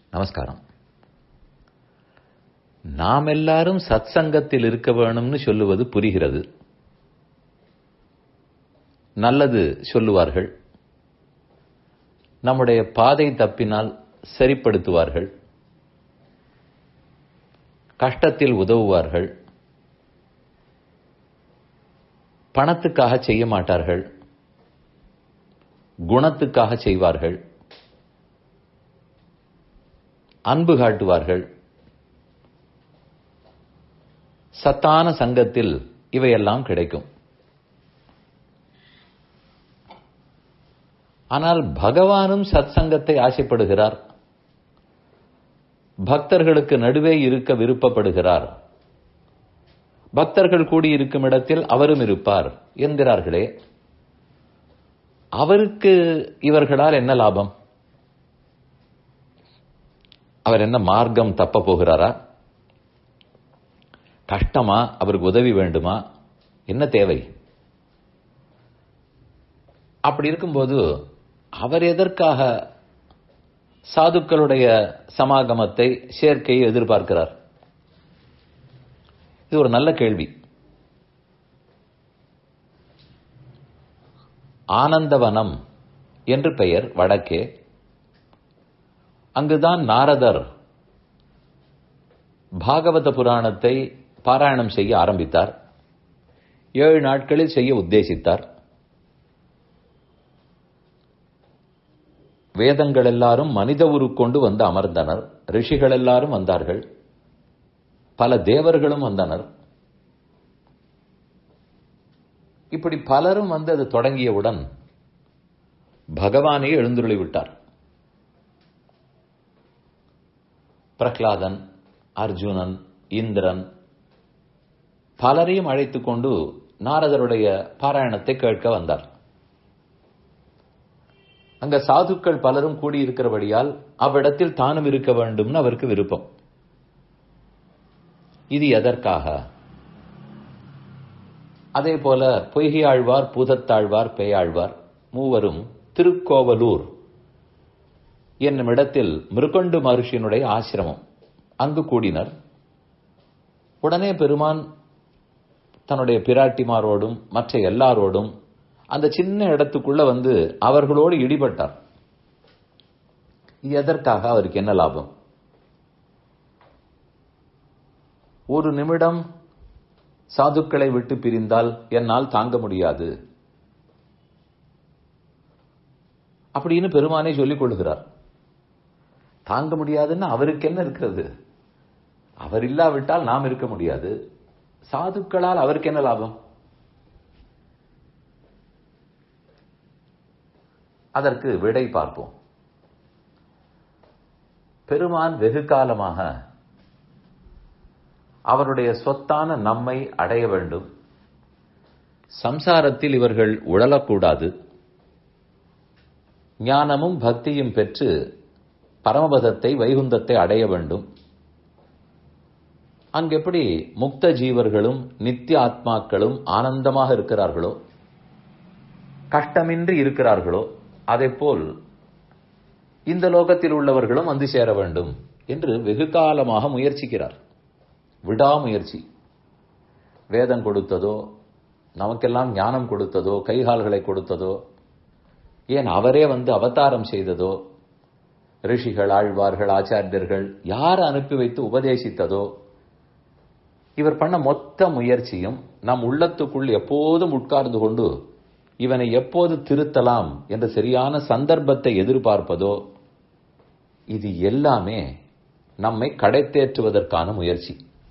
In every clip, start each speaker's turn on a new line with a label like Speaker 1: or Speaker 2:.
Speaker 1: நமஸ்காரம் நாம் எல்லாரும் சத் சங்கத்தில் இருக்க வேணும்னு சொல்லுவது புரிகிறது நல்லது சொல்லுவார்கள் நம்முடைய பாதை தப்பினால் சரிப்படுத்துவார்கள் கஷ்டத்தில் உதவுவார்கள் பணத்துக்காக செய்ய மாட்டார்கள் குணத்துக்காக செய்வார்கள் அன்பு காட்டுவார்கள் சத்தான சங்கத்தில் இவையெல்லாம் கிடைக்கும் ஆனால் பகவானும் சத் சங்கத்தை ஆசைப்படுகிறார் பக்தர்களுக்கு நடுவே இருக்க விருப்பப்படுகிறார் பக்தர்கள் கூடியிருக்கும் இடத்தில் அவரும் இருப்பார் என்கிறார்களே அவருக்கு இவர்களால் என்ன லாபம் அவர் என்ன மார்க்கம் தப்ப போகிறாரா கஷ்டமா அவருக்கு உதவி வேண்டுமா என்ன தேவை அப்படி இருக்கும்போது அவர் எதற்காக சாதுக்களுடைய சமாகமத்தை சேர்க்கையை எதிர்பார்க்கிறார் இது ஒரு நல்ல கேள்வி ஆனந்தவனம் என்று பெயர் வடக்கே அங்குதான் நாரதர் பாகவத புராணத்தை பாராயணம் செய்ய ஆரம்பித்தார் ஏழு நாட்களில் செய்ய உத்தேசித்தார் வேதங்கள் எல்லாரும் மனித உருக்கொண்டு வந்து அமர்ந்தனர் ரிஷிகள் எல்லாரும் வந்தார்கள் பல தேவர்களும் வந்தனர் இப்படி பலரும் வந்து அது தொடங்கியவுடன் பகவானே எழுந்துருளி விட்டார் பிரகலாதன் அர்ஜுனன் இந்திரன் பலரையும் அழைத்துக் கொண்டு நாரதருடைய பாராயணத்தை கேட்க வந்தார் அங்க சாதுக்கள் பலரும் கூடியிருக்கிறபடியால் அவ்விடத்தில் தானும் இருக்க வேண்டும்னு அவருக்கு விருப்பம் இது எதற்காக அதே போல பொய்கையாழ்வார் பூதத்தாழ்வார் பேயாழ்வார் மூவரும் திருக்கோவலூர் என்னும் இடத்தில் மிருகொண்டு மகர்ஷியினுடைய ஆசிரமம் அங்கு கூடினர் உடனே பெருமான் தன்னுடைய பிராட்டிமாரோடும் மற்ற எல்லாரோடும் அந்த சின்ன இடத்துக்குள்ள வந்து அவர்களோடு இடிபட்டார் இது எதற்காக அவருக்கு என்ன லாபம் ஒரு நிமிடம் சாதுக்களை விட்டு பிரிந்தால் என்னால் தாங்க முடியாது அப்படின்னு பெருமானே சொல்லிக் கொள்கிறார் தாங்க முடியாதுன்னு அவருக்கு என்ன இருக்கிறது அவர் இல்லாவிட்டால் நாம் இருக்க முடியாது சாதுக்களால் அவருக்கு என்ன லாபம் அதற்கு விடை பார்ப்போம் பெருமான் வெகு காலமாக அவருடைய சொத்தான நம்மை அடைய வேண்டும் சம்சாரத்தில் இவர்கள் உழலக்கூடாது ஞானமும் பக்தியும் பெற்று பரமபதத்தை வைகுந்தத்தை அடைய வேண்டும் அங்கெப்படி முக்த ஜீவர்களும் நித்திய ஆத்மாக்களும் ஆனந்தமாக இருக்கிறார்களோ கஷ்டமின்றி இருக்கிறார்களோ போல் இந்த லோகத்தில் உள்ளவர்களும் வந்து சேர வேண்டும் என்று வெகு காலமாக முயற்சிக்கிறார் விடாமுயற்சி வேதம் கொடுத்ததோ நமக்கெல்லாம் ஞானம் கொடுத்ததோ கைகால்களை கொடுத்ததோ ஏன் அவரே வந்து அவதாரம் செய்ததோ ரிஷிகள் ஆழ்வார்கள் ஆச்சாரியர்கள் யார் அனுப்பி வைத்து உபதேசித்ததோ இவர் பண்ண மொத்த முயற்சியும் நம் உள்ளத்துக்குள் எப்போதும் உட்கார்ந்து கொண்டு இவனை எப்போது திருத்தலாம் என்ற சரியான சந்தர்ப்பத்தை எதிர்பார்ப்பதோ இது எல்லாமே நம்மை கடைத்தேற்றுவதற்கான முயற்சி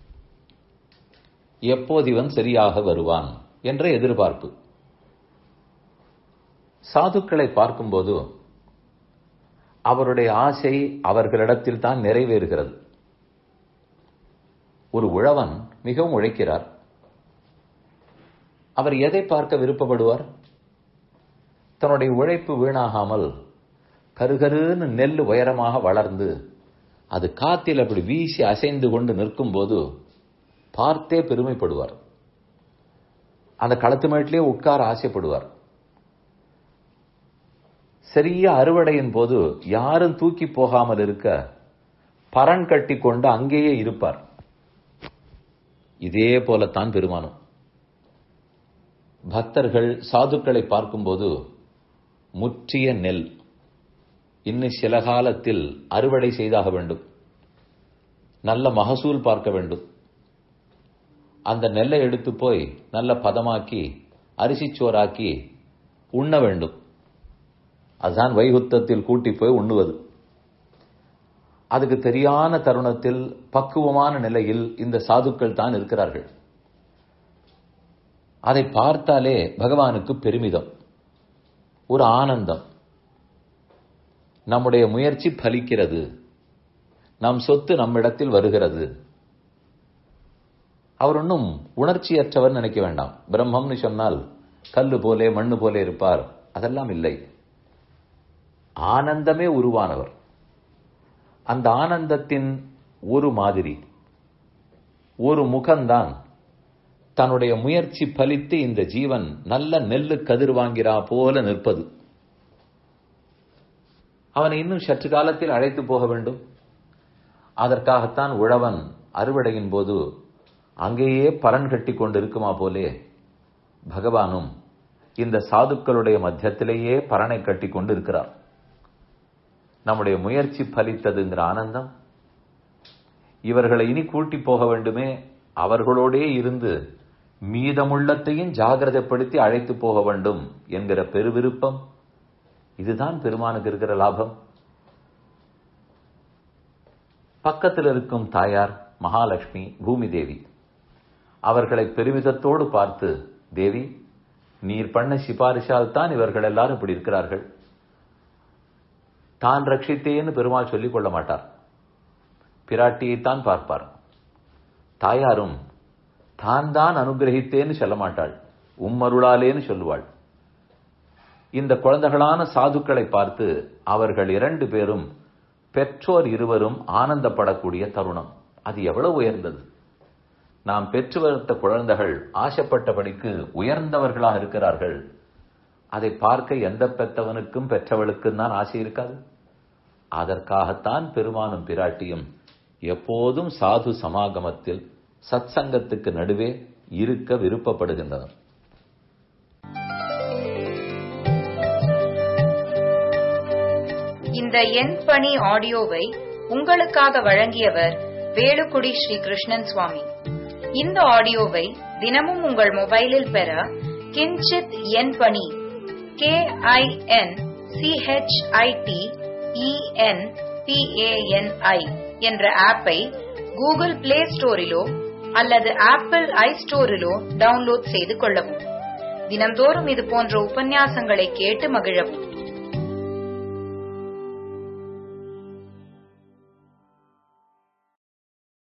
Speaker 1: எப்போது இவன் சரியாக வருவான் என்ற எதிர்பார்ப்பு சாதுக்களை பார்க்கும்போது அவருடைய ஆசை அவர்களிடத்தில் தான் நிறைவேறுகிறது ஒரு உழவன் மிகவும் உழைக்கிறார் அவர் எதை பார்க்க விருப்பப்படுவார் தன்னுடைய உழைப்பு வீணாகாமல் கருகருன்னு நெல் உயரமாக வளர்ந்து அது காத்தில் அப்படி வீசி அசைந்து கொண்டு நிற்கும் போது பார்த்தே பெருமைப்படுவார் அந்த களத்து மேட்டிலே உட்கார ஆசைப்படுவார் சரியா அறுவடையின் போது யாரும் தூக்கி போகாமல் இருக்க பரன் கட்டி கொண்டு அங்கேயே இருப்பார் இதே போலத்தான் பெருமானும் பக்தர்கள் சாதுக்களை பார்க்கும்போது முற்றிய நெல் இன்னும் சில காலத்தில் அறுவடை செய்தாக வேண்டும் நல்ல மகசூல் பார்க்க வேண்டும் அந்த நெல்லை எடுத்து போய் நல்ல பதமாக்கி அரிசிச்சோறாக்கி உண்ண வேண்டும் அதுதான் வைகுத்தத்தில் கூட்டி போய் உண்ணுவது அதுக்கு தெரியான தருணத்தில் பக்குவமான நிலையில் இந்த சாதுக்கள் தான் இருக்கிறார்கள் அதை பார்த்தாலே பகவானுக்கு பெருமிதம் ஒரு ஆனந்தம் நம்முடைய முயற்சி பலிக்கிறது நம் சொத்து நம்மிடத்தில் வருகிறது அவர் ஒன்றும் உணர்ச்சியற்றவர் நினைக்க வேண்டாம் பிரம்மம்னு சொன்னால் கல்லு போலே மண்ணு போலே இருப்பார் அதெல்லாம் இல்லை ஆனந்தமே உருவானவர் அந்த ஆனந்தத்தின் ஒரு மாதிரி ஒரு முகம்தான் தன்னுடைய முயற்சி பலித்து இந்த ஜீவன் நல்ல நெல்லு கதிர் வாங்கிறா போல நிற்பது அவனை இன்னும் சற்று காலத்தில் அழைத்து போக வேண்டும் அதற்காகத்தான் உழவன் அறுவடையின் போது அங்கேயே பலன் கட்டி கொண்டிருக்குமா போலே பகவானும் இந்த சாதுக்களுடைய மத்தியத்திலேயே பலனை கட்டி கொண்டு இருக்கிறார் நம்முடைய முயற்சி பலித்ததுங்கிற ஆனந்தம் இவர்களை இனி கூட்டி போக வேண்டுமே அவர்களோடே இருந்து மீதமுள்ளத்தையும் ஜாகிரதைப்படுத்தி அழைத்து போக வேண்டும் என்கிற பெருவிருப்பம் இதுதான் பெருமானுக்கு இருக்கிற லாபம் பக்கத்தில் இருக்கும் தாயார் மகாலட்சுமி பூமி தேவி அவர்களை பெருமிதத்தோடு பார்த்து தேவி நீர் பண்ண சிபாரிசால் தான் இவர்கள் எல்லாரும் இப்படி இருக்கிறார்கள் தான் ரட்சித்தேன்னு பெருமாள் சொல்லிக் கொள்ள மாட்டார் பிராட்டியைத்தான் பார்ப்பார் தாயாரும் தான் தான் அனுகிரகித்தேன்னு சொல்ல மாட்டாள் உம்மருளாலேன்னு சொல்லுவாள் இந்த குழந்தைகளான சாதுக்களை பார்த்து அவர்கள் இரண்டு பேரும் பெற்றோர் இருவரும் ஆனந்தப்படக்கூடிய தருணம் அது எவ்வளவு உயர்ந்தது நாம் பெற்று வளர்த்த குழந்தைகள் ஆசைப்பட்டபடிக்கு உயர்ந்தவர்களாக இருக்கிறார்கள் அதை பார்க்க எந்த பெற்றவனுக்கும் பெற்றவளுக்கும் தான் ஆசை இருக்காது அதற்காகத்தான் பெருமானும் பிராட்டியும் எப்போதும் சாது சமாகமத்தில் சத் சங்கத்துக்கு நடுவே இருக்க விருப்பப்படுகின்றனர்
Speaker 2: இந்த எண் பணி ஆடியோவை உங்களுக்காக வழங்கியவர் வேலுக்குடி ஸ்ரீ கிருஷ்ணன் சுவாமி இந்த ஆடியோவை தினமும் உங்கள் மொபைலில் பெற கிஞ்சித் எண் பணி கே ஐ என் சிஹெச்ஐடி இஎன் பிஏஎன்ஐ என்ற ஆப்பை கூகுள் பிளே ஸ்டோரிலோ அல்லது ஆப்பிள் ஐ ஸ்டோரிலோ டவுன்லோட் செய்து கொள்ளவும் தினம்தோறும் இது போன்ற உபன்யாசங்களை கேட்டு மகிழவும்